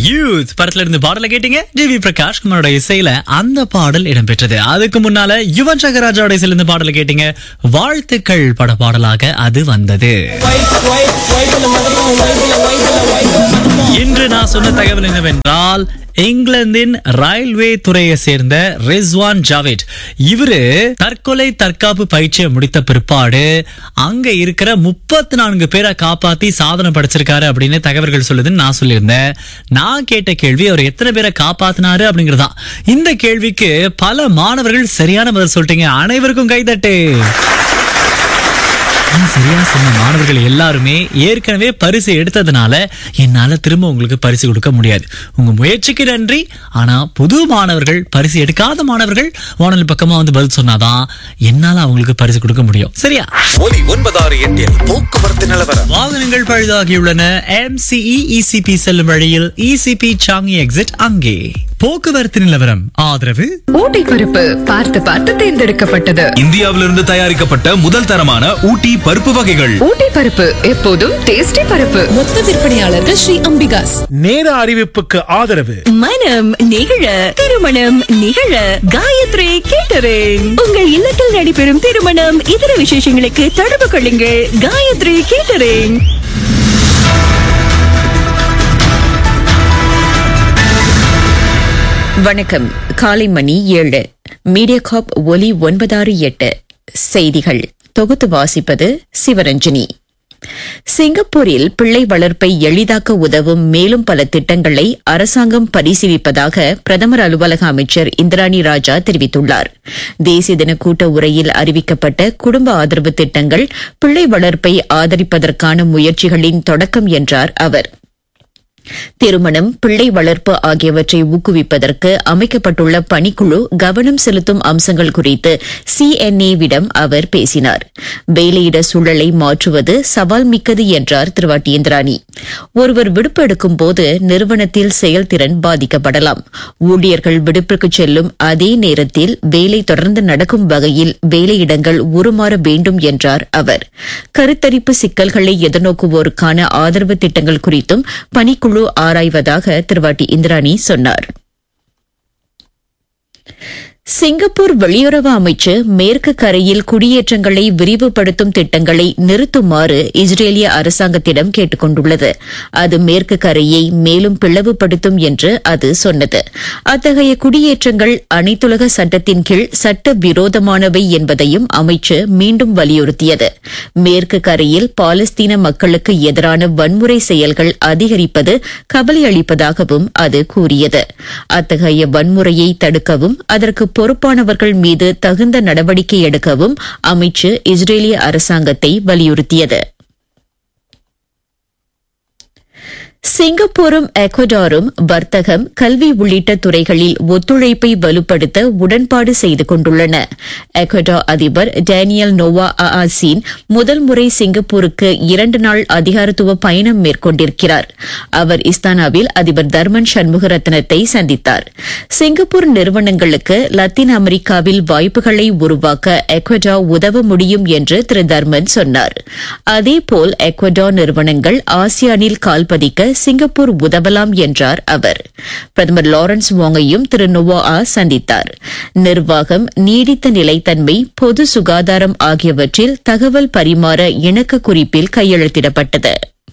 youth படத்துல இருந்து பாடலை கேட்டீங்க ஜிவி பிரகாஷ் குமாரோட இசையில அந்த பாடல் இடம்பெற்றது அதுக்கு முன்னால யுவன் சங்கர் ராஜாவோட இசையில இருந்து பாடலை கேட்டீங்க வாழ்த்துக்கள் பட பாடலாக அது வந்தது இன்று நான் சொன்ன தகவல் என்னவென்றால் இங்கிலாந்தின் ரயில்வே துறையை சேர்ந்த ரிஸ்வான் ஜாவேத் இவரு தற்கொலை தற்காப்பு பயிற்சியை முடித்த பிற்பாடு அங்க இருக்கிற முப்பத்தி நான்கு பேரை காப்பாத்தி சாதனை படைச்சிருக்காரு அப்படின்னு தகவல்கள் சொல்லுதுன்னு நான் சொல்லியிருந்தேன் நான் கேட்ட கேள்வி அவர் எத்தனை பேரை காப்பாத்தினாரு அப்படிங்கறதுதான் இந்த கேள்விக்கு பல மாணவர்கள் சரியான பதில் சொல்லிட்டீங்க அனைவருக்கும் கைதட்டு ஆனா, சரியா சொன்ன மாணவர்கள் எல்லாருமே ஏற்கனவே பரிசு எடுத்ததுனால என்னால திரும்ப உங்களுக்கு பரிசு கொடுக்க முடியாது உங்க முயற்சிக்கு நன்றி ஆனா புது மாணவர்கள் பரிசு எடுக்காத மாணவர்கள் வானொலி பக்கமா வந்து பதில் சொன்னாதான் என்னால அவங்களுக்கு பரிசு கொடுக்க முடியும் சரியா ஒலி ஒன்பதாறு எட்டில் போக்குவரத்து நிலவரம் வாகனங்கள் பழுதாகியுள்ளன MCE ECP செல்லும் வழியில் ECP சாங்கி எக்ஸிட் அங்கே போக்குவரத்து நிலவரம் ஆதரவு ஊட்டி பருப்பு பார்த்து பார்த்து தேர்ந்தெடுக்கப்பட்டது இந்தியாவிலிருந்து தயாரிக்கப்பட்ட முதல் தரமான ஊட்டி பருப்பு வகைகள் ஊட்டி பருப்பு எப்போதும் டேஸ்டி பருப்பு மொத்த விற்பனையாளர்கள் ஸ்ரீ அம்பிகாஸ் நேர அறிவிப்புக்கு ஆதரவு மனம் நிகழ திருமணம் நிகழ காயத்ரி கேட்டரிங் உங்கள் இல்லத்தில் நடைபெறும் திருமணம் இதர விசேஷங்களுக்கு தொடர்பு கொள்ளுங்கள் காயத்ரி கேட்டரிங் வணக்கம் காலை மணி ஏழு மீடியா காப் ஒலி ஒன்பதாறு எட்டு செய்திகள் தொகுத்து வாசிப்பது சிவரஞ்சனி சிங்கப்பூரில் பிள்ளை வளர்ப்பை எளிதாக்க உதவும் மேலும் பல திட்டங்களை அரசாங்கம் பரிசீலிப்பதாக பிரதமர் அலுவலக அமைச்சர் இந்திராணி ராஜா தெரிவித்துள்ளார் தேசிய தின கூட்ட உரையில் அறிவிக்கப்பட்ட குடும்ப ஆதரவு திட்டங்கள் பிள்ளை வளர்ப்பை ஆதரிப்பதற்கான முயற்சிகளின் தொடக்கம் என்றார் அவர் திருமணம் பிள்ளை வளர்ப்பு ஆகியவற்றை ஊக்குவிப்பதற்கு அமைக்கப்பட்டுள்ள பணிக்குழு கவனம் செலுத்தும் அம்சங்கள் குறித்து சிஎன்ஏவிடம் அவர் பேசினார் வேலையிட சூழலை மாற்றுவது சவால் மிக்கது என்றார் திருவாட்டி இந்திராணி ஒருவர் விடுப்பு எடுக்கும் போது நிறுவனத்தில் செயல்திறன் பாதிக்கப்படலாம் ஊழியர்கள் விடுப்புக்கு செல்லும் அதே நேரத்தில் வேலை தொடர்ந்து நடக்கும் வகையில் வேலையிடங்கள் உருமாற வேண்டும் என்றார் அவர் கருத்தரிப்பு சிக்கல்களை எதிர்நோக்குவோருக்கான ஆதரவு திட்டங்கள் குறித்தும் பணிக்குழு ஆராய்வதாக திருவாட்டி இந்திராணி சொன்னார் சிங்கப்பூர் வெளியுறவு அமைச்சு மேற்கு கரையில் குடியேற்றங்களை விரிவுபடுத்தும் திட்டங்களை நிறுத்துமாறு இஸ்ரேலிய அரசாங்கத்திடம் கேட்டுக் கொண்டுள்ளது அது மேற்கு கரையை மேலும் பிளவுபடுத்தும் என்று அது சொன்னது அத்தகைய குடியேற்றங்கள் அனைத்துலக சட்டத்தின் கீழ் சட்ட விரோதமானவை என்பதையும் அமைச்சு மீண்டும் வலியுறுத்தியது மேற்கு கரையில் பாலஸ்தீன மக்களுக்கு எதிரான வன்முறை செயல்கள் அதிகரிப்பது கவலை அளிப்பதாகவும் அது கூறியது அத்தகைய வன்முறையை தடுக்கவும் அதற்கு பொறுப்பானவர்கள் மீது தகுந்த நடவடிக்கை எடுக்கவும் அமைச்சு இஸ்ரேலிய அரசாங்கத்தை வலியுறுத்தியது சிங்கப்பூரும் எக்வடாரும் வர்த்தகம் கல்வி உள்ளிட்ட துறைகளில் ஒத்துழைப்பை வலுப்படுத்த உடன்பாடு செய்து கொண்டுள்ளன எக்வடா அதிபர் டேனியல் நோவா ஆசின் முதல் முறை சிங்கப்பூருக்கு இரண்டு நாள் அதிகாரத்துவ பயணம் மேற்கொண்டிருக்கிறார் அவர் இஸ்தானாவில் அதிபர் தர்மன் சண்முகரத்னத்தை சந்தித்தார் சிங்கப்பூர் நிறுவனங்களுக்கு லத்தீன் அமெரிக்காவில் வாய்ப்புகளை உருவாக்க எக்வடா உதவ முடியும் என்று திரு தர்மன் சொன்னார் அதேபோல் எக்வடா நிறுவனங்கள் ஆசியானில் கால்பதிக்க சிங்கப்பூர் உதவலாம் என்றார் அவர் பிரதமர் லாரன்ஸ் வாங்கையும் திரு நோவா சந்தித்தார் நிர்வாகம் நீடித்த நிலைத்தன்மை பொது சுகாதாரம் ஆகியவற்றில் தகவல் பரிமாற இணக்க குறிப்பில் கையெழுத்திடப்பட்டது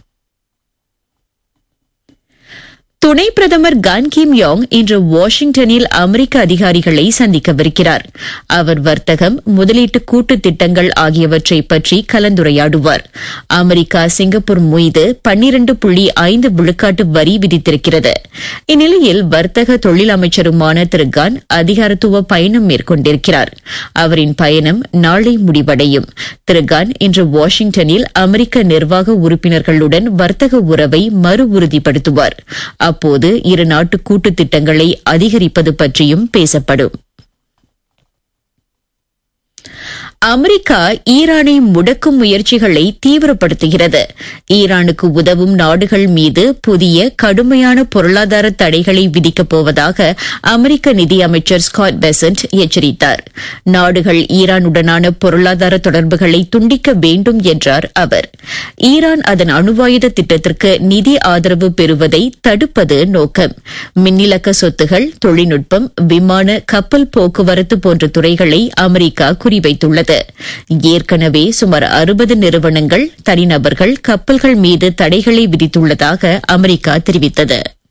துணை பிரதமர் கான் கிம் யாங் இன்று வாஷிங்டனில் அமெரிக்க அதிகாரிகளை சந்திக்கவிருக்கிறார் அவர் வர்த்தகம் முதலீட்டு கூட்டு திட்டங்கள் ஆகியவற்றை பற்றி கலந்துரையாடுவார் அமெரிக்கா சிங்கப்பூர் மீது பன்னிரண்டு புள்ளி ஐந்து விழுக்காட்டு வரி விதித்திருக்கிறது இந்நிலையில் வர்த்தக தொழில் அமைச்சருமான திரு கான் அதிகாரத்துவ பயணம் மேற்கொண்டிருக்கிறார் அவரின் பயணம் நாளை முடிவடையும் திரு கான் இன்று வாஷிங்டனில் அமெரிக்க நிர்வாக உறுப்பினர்களுடன் வர்த்தக உறவை மறு உறுதிப்படுத்துவார் அப்போது இரு நாட்டு கூட்டு திட்டங்களை அதிகரிப்பது பற்றியும் பேசப்படும் அமெரிக்கா ஈரானை முடக்கும் முயற்சிகளை தீவிரப்படுத்துகிறது ஈரானுக்கு உதவும் நாடுகள் மீது புதிய கடுமையான பொருளாதார தடைகளை விதிக்கப் போவதாக அமெரிக்க நிதியமைச்சர் ஸ்காட் பெசன்ட் எச்சரித்தார் நாடுகள் ஈரானுடனான பொருளாதார தொடர்புகளை துண்டிக்க வேண்டும் என்றார் அவர் ஈரான் அதன் அணுவாயுத திட்டத்திற்கு நிதி ஆதரவு பெறுவதை தடுப்பது நோக்கம் மின்னிலக்க சொத்துகள் தொழில்நுட்பம் விமான கப்பல் போக்குவரத்து போன்ற துறைகளை அமெரிக்கா குறிவைத்துள்ளது ஏற்கனவே சுமார் அறுபது நிறுவனங்கள் தனிநபர்கள் கப்பல்கள் மீது தடைகளை விதித்துள்ளதாக அமெரிக்கா தெரிவித்தது